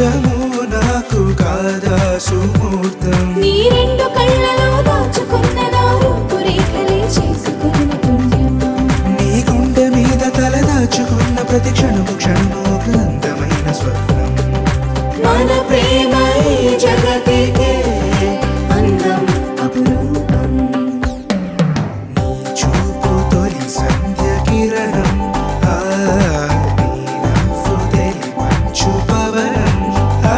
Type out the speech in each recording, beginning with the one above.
నిమిషము నాకు కాదా సుముహూర్తం నీ రెండు కళ్ళలో దాచుకున్న నా రూపురేఖలే చేసుకున్న పుణ్యం నీ గుండె మీద తల దాచుకున్న ప్రతి క్షణము క్షణము ఒక అందమైన స్వప్నం మన ప్రేమ ఈ జగతికే అందం అపురూపం నీ చూపు తొలి సంధ్య కిరణం ఆ, నీ నవ్వు తెలి మంచు పవనం ఆ,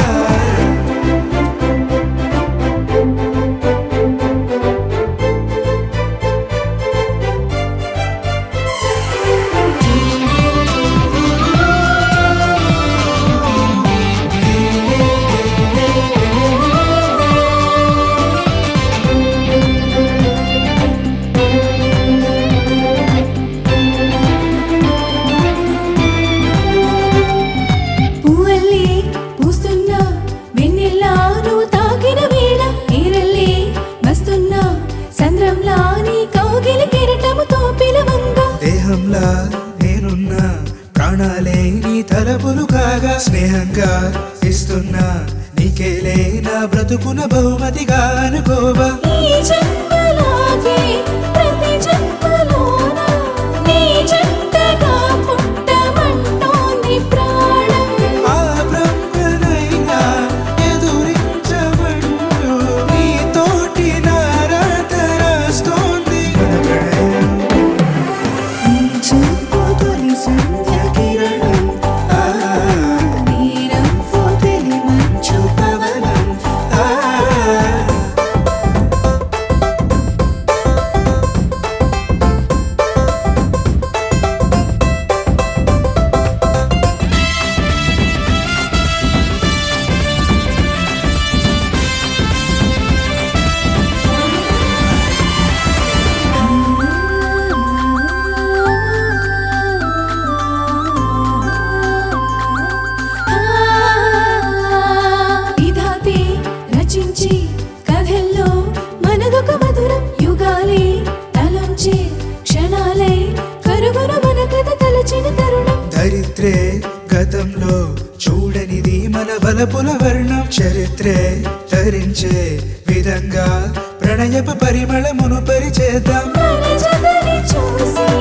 పువ్వల్లే పూస్తున్నా వెన్నెల్లా నువ్వు తాకిన వేళ నీరల్లే వస్తున్నా సంద్రంలా నీ కౌగిలి కెరటముతో పిలవంగా దేహంలా నేనున్నా ప్రాణాలే నీ తలపులు కాగా స్నేహంగా ఇస్తున్నా నీకేలే నా బ్రతుకున బహుమతిగా అనుకోవా ఈ జన్మలాగే ప్రతి జన్మలోన నీ జంటగా పుట్టమంటోంది ప్రాణం ఆ బ్రహ్మనైనా ఎదురించమంటూ నీతోటి నారాత రాస్తోంది మన ప్రణయం. నీ చూపు తొలి సంధ్య కిరణం. ఆ, నీ నవ్వు తెలి మంచు పవనం. ఆ, విధాతే రచించి కథల్లో మనదొక మధురం యుగాలే తలంచే క్షణాలే కరుగున మన కథ తలచిన తరుణం దరిద్రే గతంలో చూడనిది మన బలపుల వర్ణం చరిత్రే ధరించే విధంగా ప్రణయపు పరిమళమును పరిచేద్దాం మన జతని చూసి